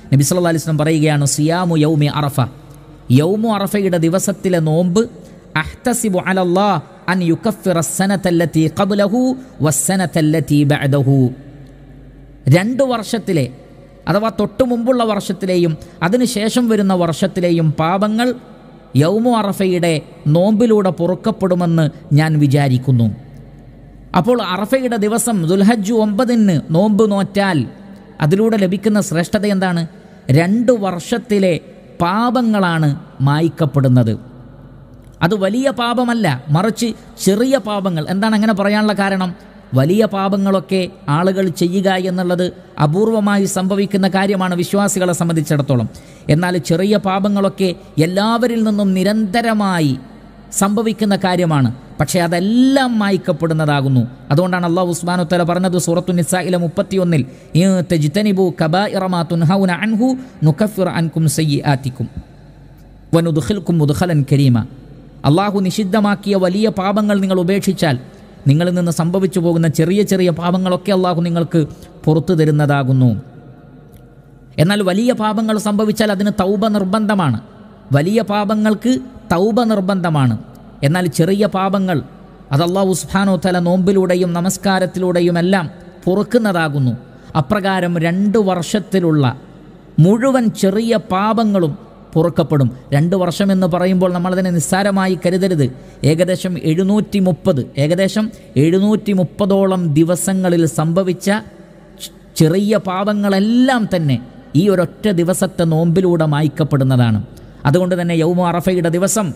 നബി സല്ലല്ലാഹു അലൈഹി വസല്ലം പറയുകയാണ് സിയാമു യൗമി അറഫ യൗമു അറഫയുടെ ദിവസത്തിലെ നോമ്പ് അഹ്തസിബു അലല്ലാ അൻ യുകഫിറ സനത്തല്ലത്തി ഖബ്ലഹു വസ്സനത്തല്ലത്തി ബഅദഹു രണ്ട് വർഷത്തിലെ അഥവാ തൊട്ടു മുമ്പുള്ള വർഷത്തിലെയും അതിനുശേഷം വരുന്ന വർഷത്തിലെയും പാപങ്ങൾ യൗമു അറഫയുടെ നോമ്പിലൂടെ പൊറുക്കപ്പെടുമെന്ന് ഞാൻ വിചാരിക്കുന്നു അപ്പോൾ അറഫയുടെ ദിവസം ദുൽഹജ്ജു ഒമ്പതിന് നോമ്പ് നോറ്റാൽ അതിലൂടെ ലഭിക്കുന്ന ശ്രേഷ്ഠത എന്താണ് രണ്ട് വർഷത്തിലെ പാപങ്ങളാണ് മായ്ക്കപ്പെടുന്നത് അത് വലിയ പാപമല്ല മറിച്ച് ചെറിയ പാപങ്ങൾ എന്താണ് അങ്ങനെ പറയാനുള്ള കാരണം വലിയ പാപങ്ങളൊക്കെ ആളുകൾ ചെയ്യുക എന്നുള്ളത് അപൂർവമായി സംഭവിക്കുന്ന കാര്യമാണ് വിശ്വാസികളെ സംബന്ധിച്ചിടത്തോളം എന്നാൽ ചെറിയ പാപങ്ങളൊക്കെ എല്ലാവരിൽ നിന്നും നിരന്തരമായി സംഭവിക്കുന്ന കാര്യമാണ് പക്ഷേ അതെല്ലാം മായ്ക്കപ്പെടുന്നതാകുന്നു അതുകൊണ്ടാണ് അള്ളാഹു ഉസ്മാനുത്തല പറഞ്ഞത് സൂറത്തു നിസായിലെ മുപ്പത്തിയൊന്നിൽ തെജിത്തനിബു കബാഇറമാ തുൻഹൗന അൻഹു നുക്കഫിർ അൻകും സയ്യിആത്തിക്കും വനുദുഖിൽക്കും മുദ്ഖലൻ കരീമ അള്ളാഹു നിഷിദ്ധമാക്കിയ വലിയ പാപങ്ങൾ നിങ്ങൾ ഉപേക്ഷിച്ചാൽ നിങ്ങളിൽ നിന്ന് സംഭവിച്ചു പോകുന്ന ചെറിയ ചെറിയ പാപങ്ങളൊക്കെ അള്ളാഹു നിങ്ങൾക്ക് പുറത്തു തരുന്നതാകുന്നു എന്നാൽ വലിയ പാപങ്ങൾ സംഭവിച്ചാൽ അതിന് തൗബ നിർബന്ധമാണ് വലിയ പാപങ്ങൾക്ക് തൗബ നിർബന്ധമാണ് എന്നാൽ ചെറിയ പാപങ്ങൾ അത് അള്ളാഹു സുബ്ഹാനഹു തല നോമ്പിലൂടെയും നമസ്കാരത്തിലൂടെയും എല്ലാം പൊറുക്കുന്നതാകുന്നു അപ്രകാരം രണ്ട് വർഷത്തിലുള്ള മുഴുവൻ ചെറിയ പാപങ്ങളും പൊറുക്കപ്പെടും രണ്ട് വർഷം എന്ന് പറയുമ്പോൾ നമ്മളതിനെ നിസ്സാരമായി കരുതരുത് ഏകദേശം എഴുന്നൂറ്റി മുപ്പത് ഏകദേശം എഴുന്നൂറ്റി മുപ്പതോളം ദിവസങ്ങളിൽ സംഭവിച്ച ചെ- ചെറിയ പാപങ്ങളെല്ലാം തന്നെ ഈ ഒരൊറ്റ ദിവസത്തെ നോമ്പിലൂടെ മായ്ക്കപ്പെടുന്നതാണ് അതുകൊണ്ട് തന്നെ യൗമ അറഫയുടെ ദിവസം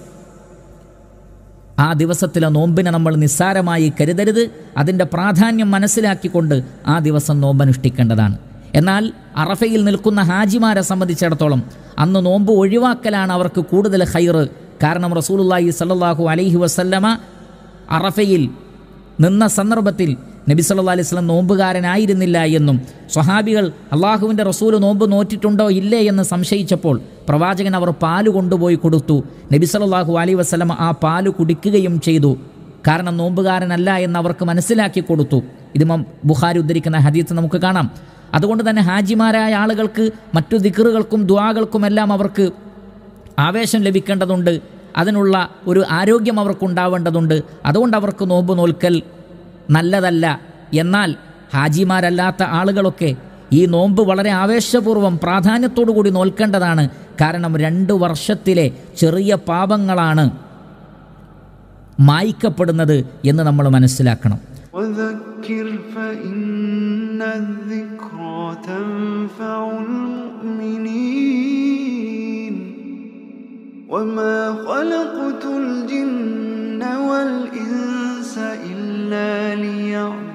ആ ദിവസത്തിലെ നോമ്പിനെ നമ്മൾ നിസ്സാരമായി കരുതരുത് അതിൻ്റെ പ്രാധാന്യം മനസ്സിലാക്കിക്കൊണ്ട് ആ ദിവസം നോമ്പനുഷ്ഠിക്കേണ്ടതാണ് എന്നാൽ അറഫയിൽ നിൽക്കുന്ന ഹാജിമാരെ സംബന്ധിച്ചിടത്തോളം അന്ന് നോമ്പ് ഒഴിവാക്കലാണ് അവർക്ക് കൂടുതൽ ഹൈറ് കാരണം റസൂലുള്ളാഹി സല്ലല്ലാഹു അലൈഹി വസല്ലമ അറഫയിൽ നിന്ന സന്ദർഭത്തിൽ നബി സല്ലല്ലാഹു അലൈഹി വസല്ലം നോമ്പുകാരനായിരുന്നില്ല എന്നും സ്വഹാബികൾ അള്ളാഹുവിൻ്റെ റസൂൽ നോമ്പ് നോറ്റിട്ടുണ്ടോ ഇല്ലേ എന്ന് സംശയിച്ചപ്പോൾ പ്രവാചകൻ അവർ പാല് കൊണ്ടുപോയി കൊടുത്തു നബി സല്ലല്ലാഹു അലൈഹി വസല്ലം ആ പാല് കുടിക്കുകയും ചെയ്തു കാരണം നോമ്പുകാരനല്ല എന്ന് അവർക്ക് മനസ്സിലാക്കി കൊടുത്തു ഇത് ഇമാം ബുഖാരി ഉദ്ധരിക്കുന്ന ഹദീത്ത് നമുക്ക് കാണാം അതുകൊണ്ട് തന്നെ ഹാജിമാരായ ആളുകൾക്ക് മറ്റു ദിക്റുകൾക്കും ദ്വാകൾക്കുമെല്ലാം അവർക്ക് ആവേശം ലഭിക്കേണ്ടതുണ്ട് അതിനുള്ള ഒരു ആരോഗ്യം അവർക്കുണ്ടാവേണ്ടതുണ്ട് അതുകൊണ്ട് അവർക്ക് നോമ്പ് നോൽക്കൽ നല്ലതല്ല എന്നാൽ ഹാജിമാരല്ലാത്ത ആളുകളൊക്കെ ഈ നോമ്പ് വളരെ ആവേശപൂർവ്വം പ്രാധാന്യത്തോടു കൂടി നോൽക്കേണ്ടതാണ് കാരണം രണ്ട് വർഷത്തിലെ ചെറിയ പാപങ്ങളാണ് മായ്ക്കപ്പെടുന്നത് എന്ന് നമ്മൾ മനസ്സിലാക്കണം وذكر فإن الذكرى تنفع المؤمنين وما خلقت الجن والإنس إلا ليعبدون